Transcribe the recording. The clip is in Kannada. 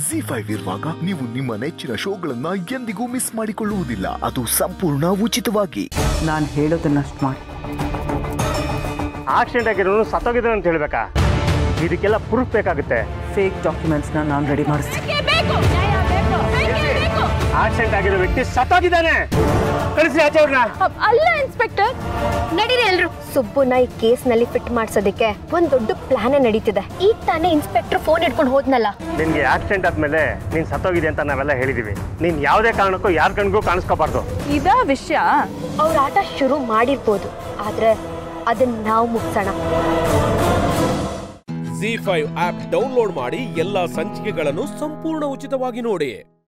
ಜಿ ಫೈವ್ ಇರುವಾಗ ನೀವು ನಿಮ್ಮ ನೆಚ್ಚಿನ ಶೋಗಳನ್ನ ಎಂದಿಗೂ ಮಿಸ್ ಮಾಡಿಕೊಳ್ಳುವುದಿಲ್ಲ ಅದು ಸಂಪೂರ್ಣ ಉಚಿತವಾಗಿ ನಾನು ಹೇಳೋದನ್ನಷ್ಟು ಮಾಡಿ ಆಕ್ಸಿಡೆಂಟ್ ಆಗಿರೋನು ಸತ್ತೋಗಿದ್ದಾನೆ ಅಂತ ಹೇಳ್ಬೇಕಾ ಇದಕ್ಕೆಲ್ಲ ಪ್ರೂಫ್ ಬೇಕಾಗುತ್ತೆ ಫೇಕ್ ಡಾಕ್ಯುಮೆಂಟ್ಸ್ನ ನಾನು ರೆಡಿ ಮಾಡಿಸ್ತೀನಿ ಆಕ್ಸಿಡೆಂಟ್ ಆಗಿರೋ ವ್ಯಕ್ತಿ ಸತ್ತೋಗಿದ್ದಾನೆ ಕಳಿಸಿ ಆಚೆ ಅವ್ರನ್ನ ಅಲ್ಲ ಇನ್ಸ್ಪೆಕ್ಟರ್ ನಡೀರಿ ಎಲ್ರು ಸುಬ್ಬುನ ಈ ಕೇಸ್ ನಲ್ಲಿ ಫಿಟ್ ಮಾಡ್ಸೋದಕ್ಕೆ ಒಂದ್ ದೊಡ್ಡ ಪ್ಲಾನ್ ನಡೀತಿದೆ ಈಗ ತಾನೇ ಇನ್ಸ್ಪೆಕ್ಟರ್ ಫೋನ್ ಇಟ್ಕೊಂಡು ಹೋದ್ನಲ್ಲ ನಿನ್ಗೆ ಆಕ್ಸಿಡೆಂಟ್ ಆದ್ಮೇಲೆ ನೀನ್ ಸತ್ತೋಗಿದೆ ಅಂತ ನಾವೆಲ್ಲ ಹೇಳಿದೀವಿ ನೀನ್ ಯಾವುದೇ ಕಾರಣಕ್ಕೂ ಯಾರ ಕಣ್ಗೂ ಕಾಣಿಸ್ಕೋಬಾರ್ದು ಇದಾ ವಿಷಯ ಅವ್ರ ಆಟ ಶುರು ಮಾಡಿರ್ಬೋದು ಆದ್ರೆ ಅದನ್ನ ನಾವು ಮುಗ್ಸೋಣ ಜಿ ಫೈವ್ ಆಪ್ ಡೌನ್ಲೋಡ್ ಮಾಡಿ ಎಲ್ಲಾ ಸಂಚಿಕೆಗಳನ್ನು ಸಂಪೂರ್ಣ ಉಚಿತವಾಗಿ ನೋಡಿ